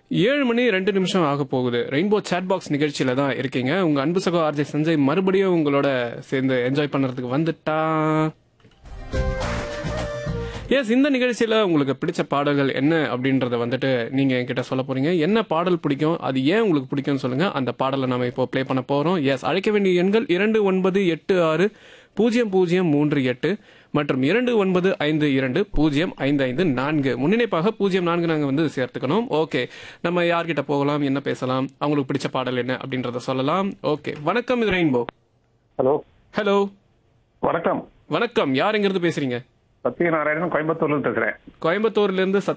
ஏழு மணி ரெண்டு நிமிஷம் ஆக போகுது ரெயின்போ சேட் பாக்ஸ் நிகழ்ச்சியில தான் இருக்கீங்க உங்க அன்பு சகோ ஆர்ஜே சஞ்சய் மறுபடியும் உங்களோட சேர்ந்து என்ஜாய் பண்றதுக்கு வந்துட்டா எஸ் இந்த நிகழ்ச்சியில உங்களுக்கு பிடிச்ச பாடல்கள் என்ன அப்படின்றத வந்துட்டு நீங்க என்கிட்ட சொல்ல போறீங்க என்ன பாடல் பிடிக்கும் அது ஏன் உங்களுக்கு பிடிக்கும்னு சொல்லுங்க அந்த பாடலை நாம இப்போ ப்ளே பண்ண போறோம் எஸ் அழைக்க வேண்டிய எண்கள் இரண்டு ஒன்பது எட்டு ஆறு பூஜ்ஜியம் பூஜ்ஜியம் மூன்று எட்டு மற்றும் இரண்டு ஒன்பது ஐந்து இரண்டு பூஜ்ஜியம் ஐந்து ஐந்து நான்கு முன்னிணைப்பாக பூஜ்ஜியம் நான்கு நாங்கள் வந்து சேர்த்துக்கணும் ஓகே நம்ம யார்கிட்ட போகலாம் என்ன பேசலாம் அவங்களுக்கு பிடிச்ச பாடல் என்ன அப்படின்றத சொல்லலாம் ஓகே வணக்கம் இது ரெயின்போ ஹலோ ஹலோ வணக்கம் வணக்கம் யார் எங்கிருந்து பேசுறீங்க சத்யநாராயணன் கோயம்புத்தூர்ல இருந்து பேசுறேன் கோயம்புத்தூர்ல இருந்து